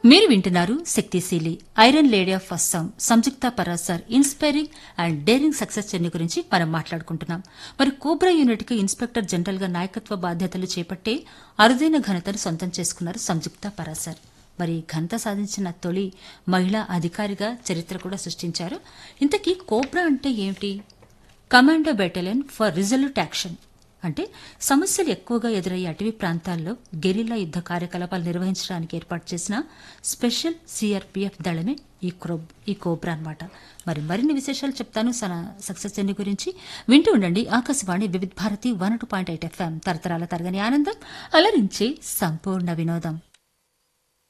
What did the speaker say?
మీరు వింటున్నారు శక్తిశీలి iron lady of Assam Samyukta Parashar inspiring and daring success journey గురించి మనం మాట్లాడుకుంటున్నాం మరి కోబ్రా యూనిట్ కి ఇన్స్పెక్టర్ జనరల్ గా నాయకత్వ బాధ్యతలు చేపట్టే అరుదైన ఘనతను సొంతం చేసుకున్నారు సంయుక్త పరాసర్ మరి ఘనత సాధించిన తొలి మహిళా అధికారిగా చరిత్ర కూడా సృష్టించారు ఇంతకీ కోబ్రా అంటే ఏమిటి commando battalion for resolute action అంటే సమస్యలు ఎక్కువగా ఎదురయ్యే అటవీ ప్రాంతాల్లో గెరిల్లా యుద్ధ కార్యకలాపాలు నిర్వహించడానికి ఏర్పాటు చేసిన స్పెషల్ సిఆర్పిఎఫ్ దళమే ఈ క్రో ఈ కోబ్రా అన్నమాట మరి మరిన్ని విశేషాలు చెప్తాను సన సక్సెస్ జర్నీ గురించి వింటూ ఉండండి Akashvani Vividh Bharati one two point eight FM తరతరాల తరగని ఆనందం అలరించే సంపూర్ణ వినోదం